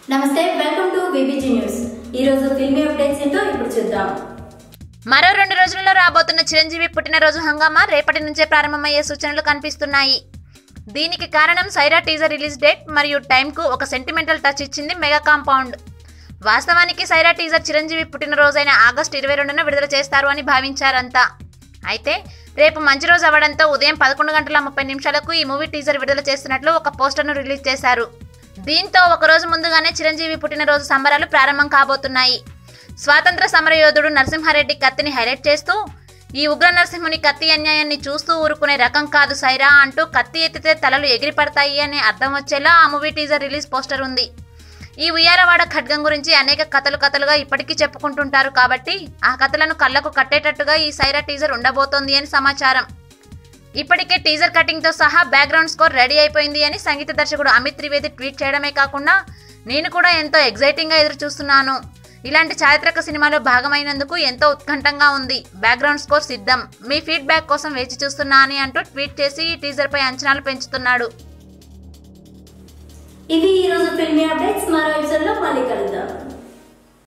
నమస్తే welcome to BBG news ఈ రోజు ఫిల్మీ అప్డేట్స్ ఏంటో ఇప్పుడు చూద్దాం మరో రెండు రోజుల్లో రాబోతున్న చిరంజీవి పుట్టినరోజు హంగామా రేపటి నుంచే ప్రారంభమయ్యే సూచనలు కనిపిస్తున్నాయి దీనికి కారణం సైరా టీజర్ రిలీజ్ డేట్ మరియు టైంకు ఒక సెంటిమెంటల్ టచ్ ఇచ్చింది మెగా కాంపౌండ్ వాస్తవానికి సైరా టీజర్ చిరంజీవి పుట్టినరోజైన ఆగస్టు ఇరవై రెండున విడుదల చేస్తారు అని భావించారంతా అయితే రేపు మంచి రోజు అవ్వడంతో ఉదయం పదకొండు గంటల ముప్పై నిమిషాలకు ఈ మూవీ టీజర్ విడుదల చేస్తున్నట్లు ఒక పోస్టర్ను రిలీజ్ చేశారు దీంతో ఒక రోజు ముందుగానే చిరంజీవి పుట్టినరోజు సంబరాలు ప్రారంభం కాబోతున్నాయి స్వాతంత్ర సమరయోధుడు నరసింహారెడ్డి కత్తిని హైలైట్ చేస్తూ ఈ ఉగ్ర నరసింహుని కత్తి అన్యాయాన్ని చూస్తూ ఊరుకునే రకం కాదు సైరా అంటూ కత్తి ఎత్తితే తలలు ఎగిరిపడతాయి అనే అర్థం వచ్చేలా ఆ మూవీ టీజర్ రిలీజ్ పోస్టర్ ఉంది ఈ ఉయ్యాలవాడ ఖడ్గం గురించి అనేక కథలు కథలుగా ఇప్పటికీ చెప్పుకుంటుంటారు కాబట్టి ఆ కథలను కళ్ళకు కట్టేటట్టుగా ఈ సైరా టీజర్ ఉండబోతోంది అని సమాచారం ఇప్పటికే టీజర్ కటింగ్తో సహా బ్యాక్గ్రౌండ్ స్కోర్ రెడీ అయిపోయింది అని సంగీత దర్శకుడు అమిత్ త్రివేది ట్వీట్ చేయడమే కాకుండా నేను కూడా ఎంతో ఎగ్జైటింగ్గా ఎదురు చూస్తున్నాను ఇలాంటి చారిత్రక సినిమాలో భాగమైనందుకు ఎంతో ఉత్కంఠంగా ఉంది బ్యాక్గ్రౌండ్ స్కోర్ సిద్ధం మీ ఫీడ్బ్యాక్ కోసం వేచి చూస్తున్నా అని అంటూ ట్వీట్ చేసి ఈ టీజర్పై అంచనాలు పెంచుతున్నాడు ఇవి ఈ రోజు ఫిల్మీ అప్డేట్స్ మరో ఎపిసోడ్ లో మళ్ళీ కలుద్దాం